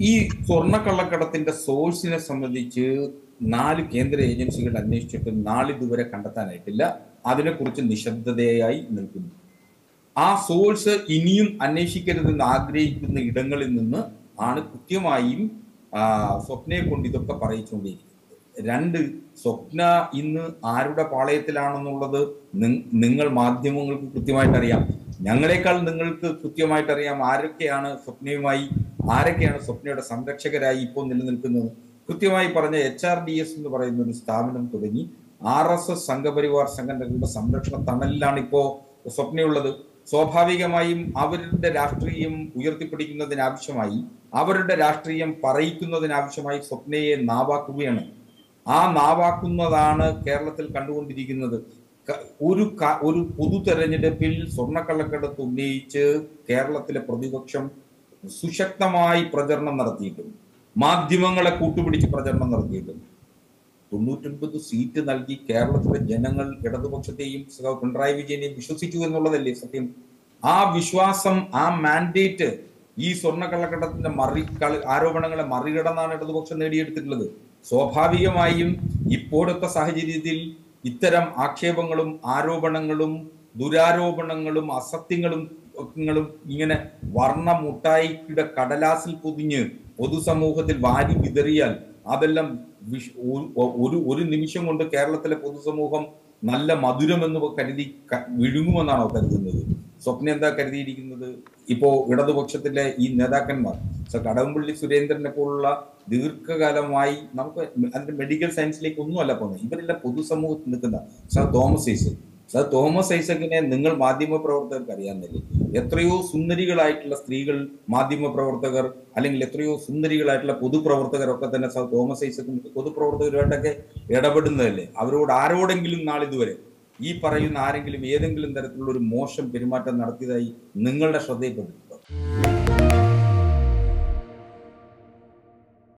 ഈ സ്വർണ്ണക്കള്ളക്കടത്തിന്റെ സോഴ്സിനെ സംബന്ധിച്ച് നാല് കേന്ദ്ര ഏജൻസികൾ അന്വേഷിച്ചിട്ട് നാളിതുവരെ കണ്ടെത്താനായിട്ടില്ല അതിനെക്കുറിച്ച് നിശബ്ദതയായി നിൽക്കുന്നു ആ സോഴ്സ് ഇനിയും അന്വേഷിക്കരുതെന്ന് ആഗ്രഹിക്കുന്ന ഇടങ്ങളിൽ നിന്ന് ആണ് കൃത്യമായും ആ, സ്വപ്നയെ കൊണ്ട് ഇതൊക്കെ പറയിച്ചുകൊണ്ടിരിക്കുന്നത് രണ്ട് സ്വപ്ന ഇന്ന് ആരുടെ പാളയത്തിലാണെന്നുള്ളത് നി- നിങ്ങൾ മാധ്യമങ്ങൾക്ക് കൃത്യമായിട്ട് അറിയാം ഞങ്ങളെക്കാൾ നിങ്ങൾക്ക് കൃത്യമായിട്ട് അറിയാം ആരൊക്കെയാണ് സ്വപ്നയുമായി ആരൊക്കെയാണ് സ്വപ്നയുടെ സംരക്ഷകരായി ഇപ്പോൾ നിലനിൽക്കുന്നത് കൃത്യമായി പറഞ്ഞ എച്ച് ആർ ഡി എസ് എന്ന് പറയുന്ന ഒരു സ്ഥാപനം തുടങ്ങി ആർ എസ് എസ് സംഘപരിവാർ സംഘടനകളുടെ സംരക്ഷണ തണലിലാണ് ഇപ്പോ സ്വപ്നയുള്ളത് സ്വാഭാവികമായും അവരുടെ രാഷ്ട്രീയം ഉയർത്തിപ്പിടിക്കുന്നതിനാവശ്യമായി അവരുടെ രാഷ്ട്രീയം പറയിക്കുന്നതിനാവശ്യമായി സ്വപ്നയെ നാവാക്കുകയാണ് ആ നാവാക്കുന്നതാണ് കേരളത്തിൽ കണ്ടുകൊണ്ടിരിക്കുന്നത് ക- ഒരു ക- ഒരു പൊതു തെരഞ്ഞെടുപ്പിൽ സ്വർണ്ണക്കള്ളക്കടത്ത് ഉന്നയിച്ച് കേരളത്തിലെ പ്രതിപക്ഷം സുശക്തമായി പ്രചരണം നടത്തിയിട്ടുണ്ട് മാധ്യമങ്ങളെ കൂട്ടുപിടിച്ച് പ്രചരണം നടത്തിയിട്ടുണ്ട് തൊണ്ണൂറ്റൊൻപത് സീറ്റ് നൽകി കേരളത്തിലെ ജനങ്ങൾ ഇടതുപക്ഷത്തെയും സഖാവ് പിണറായി വിജയനെയും വിശ്വസിച്ചു എന്നുള്ളതല്ലേ സത്യം ആ വിശ്വാസം ആ മാൻഡേറ്റ് ഈ സ്വർണ്ണക്കള്ളക്കടത്തിന്റെ മറി കളി- ആരോപണങ്ങളെ മറികടന്നാണ് ഇടതുപക്ഷം നേടിയെടുത്തിട്ടുള്ളത് സ്വാഭാവികമായും ഇപ്പോഴത്തെ സാഹചര്യത്തിൽ ഇത്തരം ആക്ഷേപങ്ങളും ആരോപണങ്ങളും ദുരാരോപണങ്ങളും അസത്യങ്ങളും ങ്ങളും ഇങ്ങനെ വർണ്ണ മുട്ടായിയുടെ കടലാസിൽ പൊതിഞ്ഞ് പൊതുസമൂഹത്തിൽ വാരി വിതറിയാൽ അതെല്ലാം വിഷ്- ഒരു- ഒരു ഒരു നിമിഷം കൊണ്ട് കേരളത്തിലെ പൊതുസമൂഹം നല്ല മധുരമെന്ന് കരുതി ക- വിഴുങ്ങുമെന്നാണോ കരുതുന്നത് സ്വപ്ന എന്താ കരുതിയിരിക്കുന്നത് ഇപ്പോ ഇടതുപക്ഷത്തിലെ ഈ നേതാക്കന്മാർ സോ കടകംപള്ളി സുരേന്ദ്രനെ പോലുള്ള ദീർഘകാലമായി നമുക്ക് അതിന്റെ മെഡിക്കൽ സയൻസിലേക്ക് ഒന്നുമല്ല പോകുന്നത് ഇവരെല്ലാം പൊതുസമൂഹത്തിൽ നിൽക്കുന്ന സർ തോമസ് ഐസക് സർ തോമസ് ഐസക്കിനെ നിങ്ങൾ മാധ്യമ പ്രവർത്തകർക്ക് അറിയാമെന്നില്ലേ എത്രയോ സുന്ദരികളായിട്ടുള്ള സ്ത്രീകൾ മാധ്യമ പ്രവർത്തകർ അല്ലെങ്കിൽ എത്രയോ സുന്ദരികളായിട്ടുള്ള പൊതുപ്രവർത്തകരൊക്കെ തന്നെ സർ തോമസ് ഐസക്കിന്റെ പൊതുപ്രവർത്തകരുമായിട്ടൊക്കെ ഇടപെടുന്നതല്ലേ അവരോട് ആരോടെങ്കിലും നാളിതുവരെ ഈ പറയുന്ന ആരെങ്കിലും ഏതെങ്കിലും തരത്തിലുള്ള ഒരു മോശം പെരുമാറ്റം നടത്തിയതായി നിങ്ങളുടെ ശ്രദ്ധയിൽപ്പെട്ടിട്ടുണ്ടോ